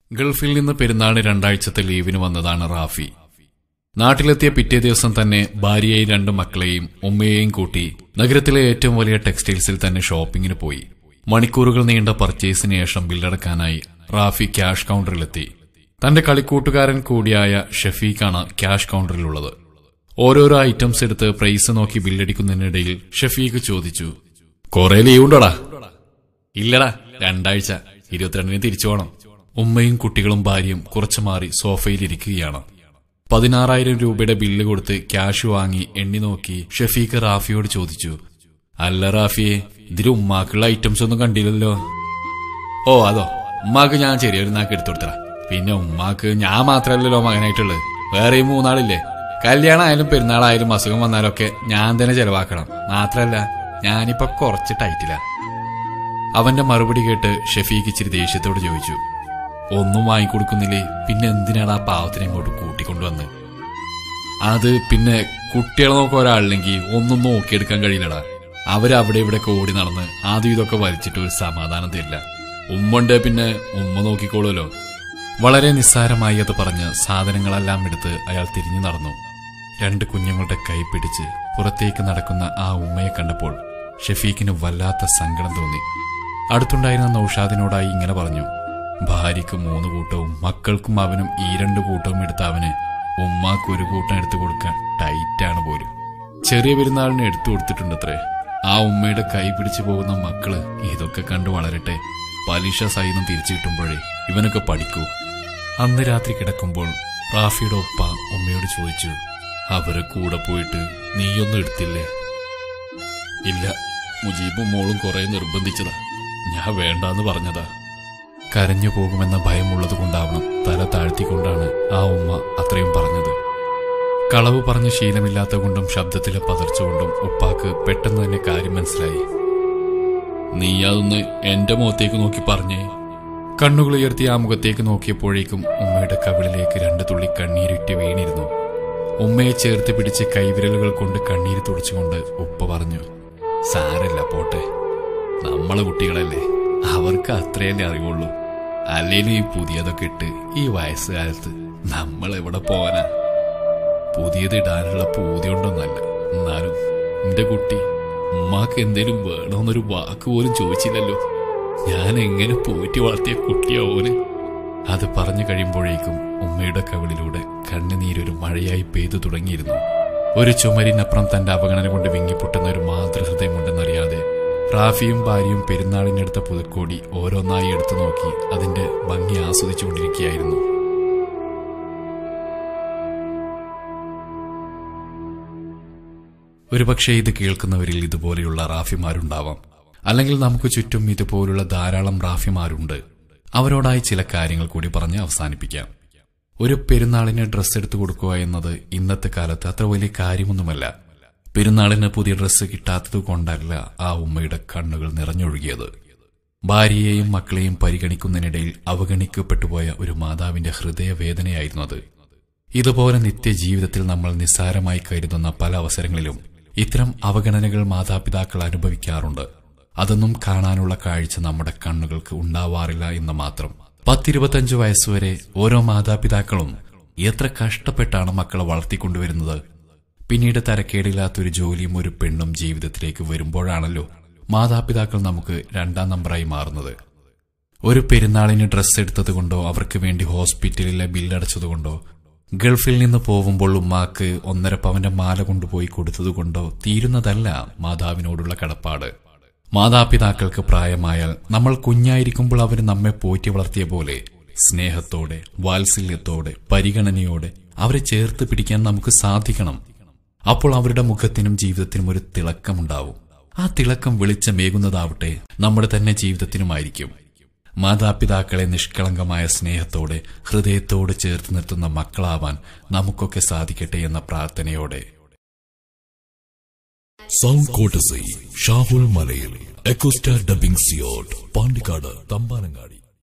ഗൾഫിൽ നിന്ന് പെരുന്നാളിന് രണ്ടാഴ്ചത്തെ ലീവിന് വന്നതാണ് റാഫി നാട്ടിലെത്തിയ പിറ്റേ ദിവസം തന്നെ ഭാര്യയെയും രണ്ട് മക്കളെയും ഉമ്മയെയും കൂട്ടി നഗരത്തിലെ ഏറ്റവും വലിയ ടെക്സ്റ്റൈൽസിൽ തന്നെ ഷോപ്പിങ്ങിന് പോയി മണിക്കൂറുകൾ നീണ്ട പർച്ചേസിന് ശേഷം ബില്ലടക്കാനായി റാഫി ക്യാഷ് കൗണ്ടറിലെത്തി തന്റെ കളിക്കൂട്ടുകാരൻ കൂടിയായ ഷഫീഖാണ് ക്യാഷ് കൗണ്ടറിലുള്ളത് ഓരോരോ ഐറ്റംസ് എടുത്ത് പ്രൈസ് നോക്കി ബില്ലടിക്കുന്നതിനിടയിൽ ഷഫീഖ് ചോദിച്ചു കൊറേ ലീവ് ഉണ്ടോടാ ഇല്ലടാ രണ്ടാഴ്ച ഇരുപത്തിരണ്ടിന് തിരിച്ചു പോണം ഉമ്മയും കുട്ടികളും ഭാര്യയും കുറച്ചു മാറി സോഫയിലിരിക്കുകയാണ് പതിനാറായിരം രൂപയുടെ ബില്ല് കൊടുത്ത് ക്യാഷ് വാങ്ങി എണ്ണി നോക്കി ഷഫീഖ് റാഫിയോട് ചോദിച്ചു അല്ല റാഫിയെ ഇതിൽ ഉമ്മാക്കുള്ള ഐറ്റംസ് ഒന്നും കണ്ടില്ലല്ലോ ഓ അതോ ഉമ്മാക്ക് ഞാൻ ചെറിയൊരു നാക്ക് എടുത്തു കൊടുത്തടാ പിന്നെ ഉമ്മാക്ക് ഞാൻ മാത്രമല്ലല്ലോ മകനായിട്ടുള്ളത് വേറെയും മൂന്നാളില്ലേ കല്യാണമായാലും പെരുന്നാളായാലും അസുഖം വന്നാലൊക്കെ ഞാൻ തന്നെ ചെലവാക്കണം മാത്രല്ല ഞാനിപ്പോ കുറച്ച് ടൈറ്റിലാ അവന്റെ മറുപടി കേട്ട് ഷഫീഖ് ഇച്ചിരി ദേഷ്യത്തോട് ചോദിച്ചു ഒന്നും വാങ്ങിക്കൊടുക്കുന്നില്ലേ പിന്നെ എന്തിനാണ് ആ പാവത്തിനെ ഇങ്ങോട്ട് കൂട്ടിക്കൊണ്ടുവന്ന് അത് പിന്നെ കുട്ടികളെ നോക്കാൻ ഒരാളില്ലെങ്കിൽ ഒന്നും നോക്കിയെടുക്കാൻ കഴിയില്ലടാ അവരവിടെ ഇവിടെ ഓടി നടന്ന് ആദ്യം ഇതൊക്കെ വലിച്ചിട്ട് ഒരു സമാധാനം തരില്ല ഉമ്മുണ്ട് പിന്നെ ഉമ്മ നോക്കിക്കോളുമല്ലോ വളരെ നിസ്സാരമായി അത് പറഞ്ഞ് സാധനങ്ങളെല്ലാം എടുത്ത് അയാൾ തിരിഞ്ഞു നടന്നു രണ്ട് കുഞ്ഞുങ്ങളുടെ കൈ പിടിച്ച് പുറത്തേക്ക് നടക്കുന്ന ആ ഉമ്മയെ കണ്ടപ്പോൾ ഷഫീഖിന് വല്ലാത്ത സങ്കടം തോന്നി അടുത്തുണ്ടായിരുന്ന നൌഷാദിനോടായി ഇങ്ങനെ പറഞ്ഞു ഭാര്യയ്ക്ക് മൂന്ന് കൂട്ടവും മക്കൾക്കും അവനും ഈ രണ്ട് കൂട്ടവും എടുത്ത അവന് ഉമ്മാക്ക് ഒരു കൂട്ടം എടുത്തു കൊടുക്കാൻ ടൈറ്റാണ് പോലും ചെറിയ പെരുന്നാളിന് എടുത്തു കൊടുത്തിട്ടുണ്ടത്രേ ആ ഉമ്മയുടെ കൈ പിടിച്ചു പോകുന്ന മക്കള് ഇതൊക്കെ കണ്ടു വളരട്ടെ പലിശ സഹിതം തിരിച്ചു കിട്ടുമ്പോഴേ ഇവനൊക്കെ പഠിക്കൂ അന്ന് രാത്രി കിടക്കുമ്പോൾ റാഫിയുടെ ഒപ്പ ഉമ്മയോട് ചോദിച്ചു അവരെ കൂടെ പോയിട്ട് നീയൊന്നും എടുത്തില്ലേ ഇല്ല മുജീബും മോളും കുറെ നിർബന്ധിച്ചതാ ഞാൻ വേണ്ടാന്ന് പറഞ്ഞതാ കരഞ്ഞു പോകുമെന്ന ഭയമുള്ളത് കൊണ്ടാവണം തല താഴ്ത്തിക്കൊണ്ടാണ് ആ ഉമ്മ അത്രയും പറഞ്ഞത് കളവ് പറഞ്ഞ ശീലമില്ലാത്ത കൊണ്ടും ശബ്ദത്തിലെ പതർച്ച കൊണ്ടും ഉപ്പാക്ക് പെട്ടെന്ന് തന്നെ കാര്യം മനസ്സിലായി നീ അതൊന്ന് എന്റെ മുഖത്തേക്ക് നോക്കി പറഞ്ഞേ കണ്ണുകൾ ഉയർത്തി ആ മുഖത്തേക്ക് നോക്കിയപ്പോഴേക്കും ഉമ്മയുടെ കവിളിലേക്ക് രണ്ട് തുള്ളി കണ്ണീരിട്ട് വീണിരുന്നു ഉമ്മയെ ചേർത്ത് പിടിച്ച് കൈവിരലുകൾ കൊണ്ട് കണ്ണീര് തുടച്ചുകൊണ്ട് ഉപ്പ പറഞ്ഞു സാരല്ല പോട്ടെ നമ്മളെ കുട്ടികളല്ലേ അവർക്ക് അത്രയല്ലേ അറിവുള്ളൂ അല്ലേലും ഈ പുതിയതൊക്കെ ഇട്ട് ഈ വയസ്സുകാലത്ത് നമ്മൾ എവിടെ പോവാനാ പുതിയത് ഇടാനുള്ള പൂതി കൊണ്ടൊന്നല്ല എന്നാലും എന്റെ കുട്ടി ഉമ്മാക്ക് എന്തേലും വേണമെന്നൊരു വാക്ക് പോലും ചോദിച്ചില്ലല്ലോ ഞാൻ എങ്ങനെ പോറ്റി വളർത്തിയ കുട്ടിയാവോന് അത് പറഞ്ഞു കഴിയുമ്പോഴേക്കും ഉമ്മയുടെ കവിളിലൂടെ കണ്ണുനീരൊരു മഴയായി പെയ്തു തുടങ്ങിയിരുന്നു ഒരു ചുമരിനപ്പുറം തന്റെ അവഗണന കൊണ്ട് വിങ്ങിപ്പൊട്ടുന്ന ഒരു മാതൃഹൃദയമുണ്ടെന്നറിയാതെ റാഫിയും ഭാര്യയും പെരുന്നാളിനെടുത്ത പുതുക്കോടി ഓരോന്നായി എടുത്തു നോക്കി അതിന്റെ ഭംഗി ആസ്വദിച്ചുകൊണ്ടിരിക്കുകയായിരുന്നു ഒരുപക്ഷെ ഇത് കേൾക്കുന്നവരിൽ ഇതുപോലെയുള്ള റാഫിമാരുണ്ടാവാം അല്ലെങ്കിൽ നമുക്ക് ചുറ്റും ഇതുപോലുള്ള ധാരാളം റാഫിമാരുണ്ട് അവരോടായി ചില കാര്യങ്ങൾ കൂടി പറഞ്ഞ് അവസാനിപ്പിക്കാം ഒരു പെരുന്നാളിന് ഡ്രസ്സ് എടുത്തു കൊടുക്കുക എന്നത് ഇന്നത്തെ കാലത്ത് അത്ര വലിയ കാര്യമൊന്നുമല്ല പെരുന്നാളിന് പുതിയ ഡ്രസ്സ് കിട്ടാത്തത് കൊണ്ടല്ല ആ ഉമ്മയുടെ കണ്ണുകൾ നിറഞ്ഞൊഴുകിയത് ഭാര്യയെയും മക്കളെയും പരിഗണിക്കുന്നതിനിടയിൽ അവഗണിക്കപ്പെട്ടുപോയ ഒരു മാതാവിന്റെ ഹൃദയവേദനയായിരുന്നു അത് ഇതുപോലെ നിത്യജീവിതത്തിൽ നമ്മൾ നിസ്സാരമായി കരുതുന്ന പല അവസരങ്ങളിലും ഇത്തരം അവഗണനകൾ മാതാപിതാക്കൾ അനുഭവിക്കാറുണ്ട് അതൊന്നും കാണാനുള്ള കാഴ്ച നമ്മുടെ കണ്ണുകൾക്ക് ഉണ്ടാവാറില്ല എന്ന് മാത്രം പത്തിരുപത്തഞ്ചു വയസ്സുവരെ ഓരോ മാതാപിതാക്കളും എത്ര കഷ്ടപ്പെട്ടാണ് മക്കളെ വളർത്തിക്കൊണ്ടുവരുന്നത് പിന്നീട് തരക്കേടില്ലാത്തൊരു ജോലിയും ഒരു പെണ്ണും ജീവിതത്തിലേക്ക് വരുമ്പോഴാണല്ലോ മാതാപിതാക്കൾ നമുക്ക് രണ്ടാം നമ്പറായി മാറുന്നത് ഒരു പെരുന്നാളിന് ഡ്രസ്സ് എടുത്തതുകൊണ്ടോ അവർക്ക് വേണ്ടി ഹോസ്പിറ്റലിലെ ബില്ലടച്ചതുകൊണ്ടോ ഗൾഫിൽ നിന്ന് പോകുമ്പോൾ ഉമ്മാക്ക് ഒന്നര പവന്റെ മാല കൊണ്ടുപോയി കൊടുത്തതുകൊണ്ടോ തീരുന്നതല്ല മാതാവിനോടുള്ള കടപ്പാട് മാതാപിതാക്കൾക്ക് പ്രായമായാൽ നമ്മൾ കുഞ്ഞായിരിക്കുമ്പോൾ അവർ നമ്മെ പോറ്റി വളർത്തിയ പോലെ സ്നേഹത്തോടെ വാത്സല്യത്തോടെ പരിഗണനയോടെ അവരെ ചേർത്ത് പിടിക്കാൻ നമുക്ക് സാധിക്കണം അപ്പോൾ അവരുടെ മുഖത്തിനും ജീവിതത്തിനും ഒരു തിളക്കമുണ്ടാവും ആ തിളക്കം വെളിച്ചമേകുന്നതാവട്ടെ നമ്മുടെ തന്നെ ജീവിതത്തിനുമായിരിക്കും മാതാപിതാക്കളെ നിഷ്കളങ്കമായ സ്നേഹത്തോടെ ഹൃദയത്തോട് ചേർത്ത് നിർത്തുന്ന മക്കളാവാൻ നമുക്കൊക്കെ സാധിക്കട്ടെ എന്ന പ്രാർത്ഥനയോടെ sound courtesy Shahul Malayil Echostar dubbing സിയോട്ട് പാണ്ടിക്കാട് തമ്പാനങ്ങാടി